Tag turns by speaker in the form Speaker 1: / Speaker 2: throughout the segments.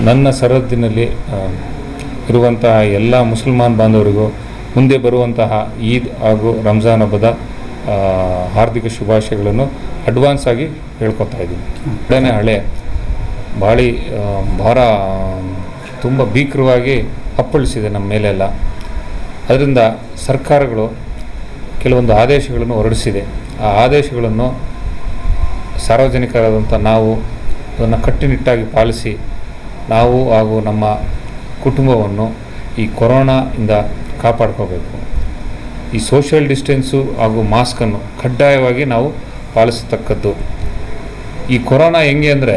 Speaker 1: ನನ್ನ ಸರಹದ್ದಿನಲ್ಲಿ ಆ, ಇರುವಂತಹ ಎಲ್ಲ ಮುಸಲ್ಮಾನ್ ಬಾಂಧವರಿಗೂ ಮುಂದೆ ಬರುವಂತಹ ಈದ್ ಹಾಗೂ ರಂಜಾನ್ ಹಬ್ಬದ ಆ, ಹಾರ್ದಿಕ ಶುಭಾಶಯಗಳನ್ನು ಅಡ್ವಾನ್ಸ್ ಆಗಿ ಹೇಳ್ಕೊತಾ ಇದ್ದೀನಿ ಎರಡನೇ ಹಳೆ ಭಾಳ ಭಾರ ತುಂಬ ಭೀಕರವಾಗಿ ಅಪ್ಪಳಿಸಿದೆ ನಮ್ಮ ಮೇಲೆಲ್ಲ ಅದರಿಂದ ಸರ್ಕಾರಗಳು ಕೆಲವೊಂದು ಆದೇಶಗಳನ್ನು ಹೊರಡಿಸಿದೆ ಆ ಆದೇಶಗಳನ್ನು ಸಾರ್ವಜನಿಕರಾದಂಥ ನಾವು ಅದನ್ನು ಕಟ್ಟುನಿಟ್ಟಾಗಿ ಪಾಲಿಸಿ ನಾವು ಹಾಗೂ ನಮ್ಮ ಕುಟುಂಬವನ್ನು ಈ ಕೊರೋನಾಯಿಂದ ಕಾಪಾಡ್ಕೋಬೇಕು ಈ ಸೋಷಿಯಲ್ ಡಿಸ್ಟೆನ್ಸು ಹಾಗೂ ಮಾಸ್ಕನ್ನು ಕಡ್ಡಾಯವಾಗಿ ನಾವು ಪಾಲಿಸತಕ್ಕದ್ದು ಈ ಕೊರೋನಾ ಹೆಂಗೆ ಅಂದರೆ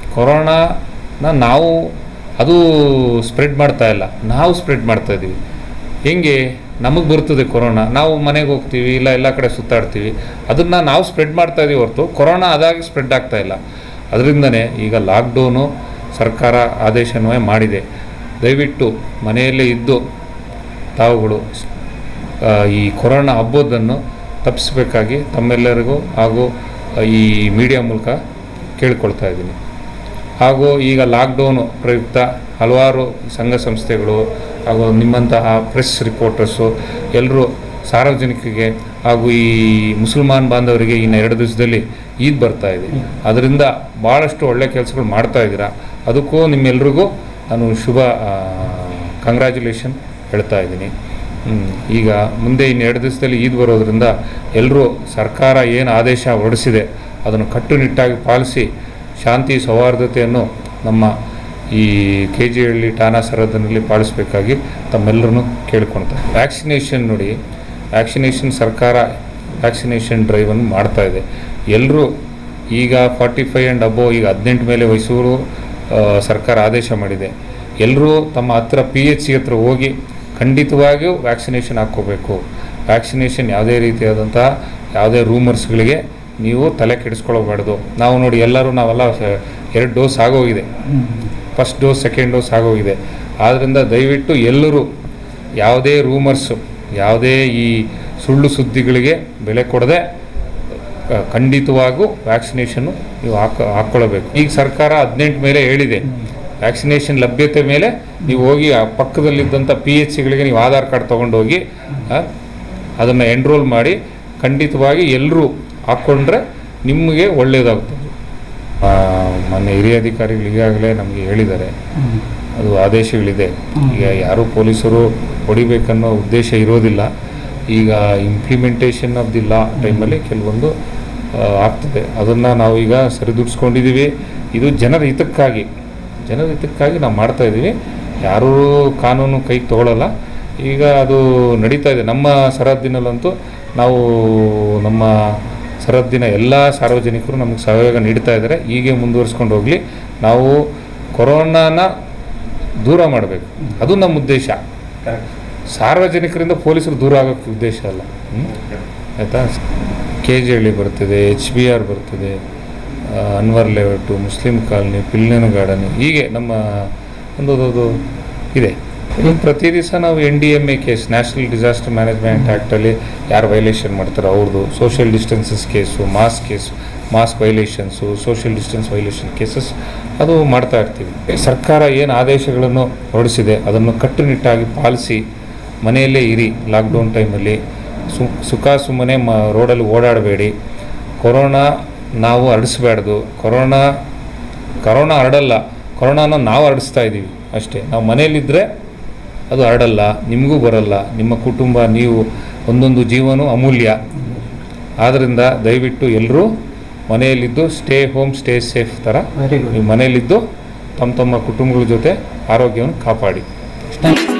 Speaker 1: ಕೊರೋನಾನ ನಾವು ಅದು ಸ್ಪ್ರೆಡ್ ಮಾಡ್ತಾ ಇಲ್ಲ ನಾವು ಸ್ಪ್ರೆಡ್ ಮಾಡ್ತಾ ಇದ್ದೀವಿ ಹೆಂಗೆ ನಮಗೆ ಬರ್ತದೆ ಕೊರೋನಾ ನಾವು ಮನೆಗೆ ಹೋಗ್ತೀವಿ ಇಲ್ಲ ಎಲ್ಲ ಕಡೆ ಸುತ್ತಾಡ್ತೀವಿ ಅದನ್ನು ನಾವು ಸ್ಪ್ರೆಡ್ ಮಾಡ್ತಾ ಇದೀವಿ ಹೊರತು ಕೊರೋನಾ ಅದಾಗಿ ಸ್ಪ್ರೆಡ್ ಆಗ್ತಾ ಇಲ್ಲ ಅದರಿಂದನೇ ಈಗ ಲಾಕ್ಡೌನು ಸರ್ಕಾರ ಆದೇಶವೇ ಮಾಡಿದೆ ದಯವಿಟ್ಟು ಮನೆಯಲ್ಲೇ ಇದ್ದು ತಾವುಗಳು ಆ, ಈ ಕೊರೋನಾ ಹಬ್ಬದನ್ನು ತಪ್ಪಿಸಬೇಕಾಗಿ ತಮ್ಮೆಲ್ಲರಿಗೂ ಹಾಗೂ ಈ ಮೀಡಿಯಾ ಮೂಲಕ ಕೇಳ್ಕೊಳ್ತಾ ಇದ್ದೀನಿ ಹಾಗೂ ಈಗ ಲಾಕ್ಡೌನು ಪ್ರಯುಕ್ತ ಹಲವಾರು ಸಂಘ ಸಂಸ್ಥೆಗಳು ಹಾಗೂ ನಿಮ್ಮಂತಹ ಪ್ರೆಸ್ ರಿಪೋರ್ಟರ್ಸು ಎಲ್ಲರೂ ಸಾರ್ವಜನಿಕರಿಗೆ ಹಾಗೂ ಈ ಮುಸಲ್ಮಾನ್ ಬಾಂಧವರಿಗೆ ಇನ್ನು ಎರಡು ದಿವಸದಲ್ಲಿ ಈದ್ ಬರ್ತಾ ಇದೆ ಅದರಿಂದ ಭಾಳಷ್ಟು ಒಳ್ಳೆ ಕೆಲಸಗಳು ಮಾಡ್ತಾ ಇದ್ದೀರಾ ಅದಕ್ಕೂ ನಿಮ್ಮೆಲ್ರಿಗೂ ನಾನು ಶುಭ ಕಂಗ್ರ್ಯಾಚುಲೇಷನ್ ಹೇಳ್ತಾ ಇದ್ದೀನಿ ಹ್ಮ್. ಈಗ ಮುಂದೆ ಇನ್ನು ಎರಡು ದಿವಸದಲ್ಲಿ ಈದ್ ಬರೋದ್ರಿಂದ ಎಲ್ಲರೂ ಸರ್ಕಾರ ಏನು ಆದೇಶ ಹೊರಡಿಸಿದೆ ಅದನ್ನು ಕಟ್ಟುನಿಟ್ಟಾಗಿ ಪಾಲಿಸಿ ಶಾಂತಿ ಸೌಹಾರ್ದತೆಯನ್ನು ನಮ್ಮ ಈ ಕೆ ಜಿ ಹಳ್ಳಿ ಠಾಣಾ ಸರಹದ್ದಿನಲ್ಲಿ ಪಾಲಿಸಬೇಕಾಗಿ ತಮ್ಮೆಲ್ಲರನ್ನು ಕೇಳ್ಕೊಳ್ತಾರೆ ವ್ಯಾಕ್ಸಿನೇಷನ್ ನೋಡಿ ವ್ಯಾಕ್ಸಿನೇಷನ್ ಸರ್ಕಾರ ವ್ಯಾಕ್ಸಿನೇಷನ್ ಡ್ರೈವನ್ನು ಮಾಡ್ತಾ ಇದೆ ಎಲ್ಲರೂ ಈಗ ಫಾರ್ಟಿ ಫೈವ್ ಆ್ಯಂಡ್ ಅಬೋ ಈಗ ಹದಿನೆಂಟು ಮೇಲೆ ವಯಸ್ಸು ಸರ್ಕಾರ ಆದೇಶ ಮಾಡಿದೆ ಎಲ್ಲರೂ ತಮ್ಮ ಹತ್ರ ಪಿ ಎಚ್ ಸಿ ಹತ್ರ ಹೋಗಿ ಖಂಡಿತವಾಗಿಯೂ ವ್ಯಾಕ್ಸಿನೇಷನ್ ಹಾಕ್ಕೋಬೇಕು ವ್ಯಾಕ್ಸಿನೇಷನ್ ಯಾವುದೇ ರೀತಿಯಾದಂತಹ ಯಾವುದೇ ರೂಮರ್ಸ್ಗಳಿಗೆ ನೀವು ತಲೆ ಕೆಡಿಸ್ಕೊಳ್ಳಬಾರ್ದು ನಾವು ನೋಡಿ ಎಲ್ಲರೂ ನಾವೆಲ್ಲ ಸ- ಎರಡು ಡೋಸ್ ಆಗೋಗಿದೆ ಫಸ್ಟ್ ಡೋಸ್ ಸೆಕೆಂಡ್ ಡೋಸ್ ಆಗೋಗಿದೆ ಆದ್ದರಿಂದ ದಯವಿಟ್ಟು ಎಲ್ಲರೂ ಯಾವುದೇ ರೂಮರ್ಸು ಯಾವುದೇ ಈ ಸುಳ್ಳು ಸುದ್ದಿಗಳಿಗೆ ಬೆಲೆ ಕೊಡದೆ ಆ, ಖಂಡಿತವಾಗೂ ವ್ಯಾಕ್ಸಿನೇಷನ್ನು ನೀವು ಹಾಕ ಹಾಕ್ಕೊಳ್ಬೇಕು ಈಗ ಸರ್ಕಾರ ಹದಿನೆಂಟು ಮೇಲೆ ಹೇಳಿದೆ ವ್ಯಾಕ್ಸಿನೇಷನ್ ಲಭ್ಯತೆ ಮೇಲೆ ನೀವು ಹೋಗಿ ಆ ಪಕ್ಕದಲ್ಲಿದ್ದಂಥ ಪಿ ಎಚ್ ಸಿಗಳಿಗೆ ನೀವು ಆಧಾರ್ ಕಾರ್ಡ್ ತೊಗೊಂಡೋಗಿ ಅದನ್ನು ಎನ್ರೋಲ್ ಮಾಡಿ ಖಂಡಿತವಾಗಿ ಎಲ್ಲರೂ ಹಾಕ್ಕೊಂಡ್ರೆ ನಿಮಗೆ ಒಳ್ಳೆಯದಾಗ್ತದೆ ಆ, ಮೊನ್ನೆ ಹಿರಿಯ ಅಧಿಕಾರಿಗಳು ಈಗಾಗಲೇ ನಮಗೆ ಹೇಳಿದ್ದಾರೆ ಅದು ಆದೇಶಗಳಿದೆ ಈಗ ಯಾರು ಪೊಲೀಸರು ಹೊಡಿಬೇಕನ್ನೋ ಉದ್ದೇಶ ಇರೋದಿಲ್ಲ ಈಗ ಇಂಪ್ಲಿಮೆಂಟೇಷನ್ ಆಫ್ ದಿ ಲಾ ಟೈಮಲ್ಲಿ ಕೆಲವೊಂದು ಆ, ಆಗ್ತದೆ ಅದನ್ನು ನಾವೀಗ ಸರಿದೂಡಿಸ್ಕೊಂಡಿದ್ದೀವಿ ಇದು ಜನರ ಹಿತಕ್ಕಾಗಿ ಜನರ ಹಿತಕ್ಕಾಗಿ ನಾವು ಮಾಡ್ತಾ ಇದ್ದೀವಿ ಯಾರೂ ಕಾನೂನು ಕೈಗೆ ತಗೊಳ್ಳಲ್ಲ ಈಗ ಅದು ನಡೀತಾ ಇದೆ ನಮ್ಮ ಸರಹದ್ದಿನಲ್ಲಂತೂ ನಾವು ನಮ್ಮ ಸರಹದ್ದಿನ ಎಲ್ಲ ಸಾರ್ವಜನಿಕರು ನಮಗೆ ಸಹಯೋಗ ನೀಡ್ತಾ ಇದ್ದಾರೆ ಹೀಗೆ ಮುಂದುವರಿಸ್ಕೊಂಡು ಹೋಗಲಿ ನಾವು ಕೊರೋನಾನ ದೂರ ಮಾಡಬೇಕು ಅದು ನಮ್ಮ ಉದ್ದೇಶ ಸಾರ್ವಜನಿಕರಿಂದ ಪೊಲೀಸರು ದೂರ ಆಗೋಕ್ಕೆ ಉದ್ದೇಶ ಅಲ್ಲ ಹ್ಮ್? ಆಯಿತಾ ಕೆ ಜಿ ಹಳ್ಳಿ ಬರ್ತಿದೆ ಎಚ್ ಬಿ ಆರ್ ಬರ್ತಿದೆ ಆ, ಅನ್ವರ್ ಲೇಔಟು ಮುಸ್ಲಿಂ ಕಾಲನಿ ಪಿಲ್ನೇನು ಗಾರ್ಡನ್ ಹೀಗೆ ನಮ್ಮ ಒಂದು ಅದು ಇದೆ ಈಗ ಪ್ರತಿ ದಿವಸ ನಾವು N D M A case national disaster management ಆ್ಯಕ್ಟಲ್ಲಿ ಯಾರು ವೈಲೇಷನ್ ಮಾಡ್ತಾರೆ ಅವ್ರದ್ದು social distances case mask case mask violations social distance violation cases ಅದು ಮಾಡ್ತಾ ಇರ್ತೀವಿ ಸರ್ಕಾರ ಏನು ಆದೇಶಗಳನ್ನು ಹೊರಡಿಸಿದೆ ಅದನ್ನು ಕಟ್ಟುನಿಟ್ಟಾಗಿ ಪಾಲಿಸಿ ಮನೆಯಲ್ಲೇ ಇರಿ ಲಾಕ್ಡೌನ್ ಟೈಮಲ್ಲಿ ಸು ಸುಖ ಸುಮ್ಮನೆ ಮ ರೋಡಲ್ಲಿ ಓಡಾಡಬೇಡಿ ಕೊರೋನಾ ನಾವು ಹರಡಿಸ್ಬಾರ್ದು ಕೊರೋನಾ ಕೊರೋನಾ ಹರಡಲ್ಲ ಕೊರೋನಾನ ನಾವು ಹರಡಿಸ್ತಾ ಇದ್ದೀವಿ ಅಷ್ಟೇ ನಾವು ಮನೆಯಲ್ಲಿದ್ದರೆ ಅದು ಹರಡಲ್ಲ ನಿಮಗೂ ಬರಲ್ಲ ನಿಮ್ಮ ಕುಟುಂಬ ನೀವು ಒಂದೊಂದು ಜೀವನೂ ಅಮೂಲ್ಯ ಆದ್ದರಿಂದ ದಯವಿಟ್ಟು ಎಲ್ಲರೂ ಮನೆಯಲ್ಲಿದ್ದು ಸ್ಟೇ ಹೋಮ್ ಸ್ಟೇ ಸೇಫ್ ಥರ
Speaker 2: ವೆರಿ ಗುಡ್
Speaker 1: ನೀವು ಮನೆಯಲ್ಲಿದ್ದು ತಮ್ಮ ತಮ್ಮ ಕುಟುಂಬಗಳ ಜೊತೆ ಆರೋಗ್ಯವನ್ನು ಕಾಪಾಡಿ
Speaker 2: ಥ್ಯಾಂಕ್ ಯು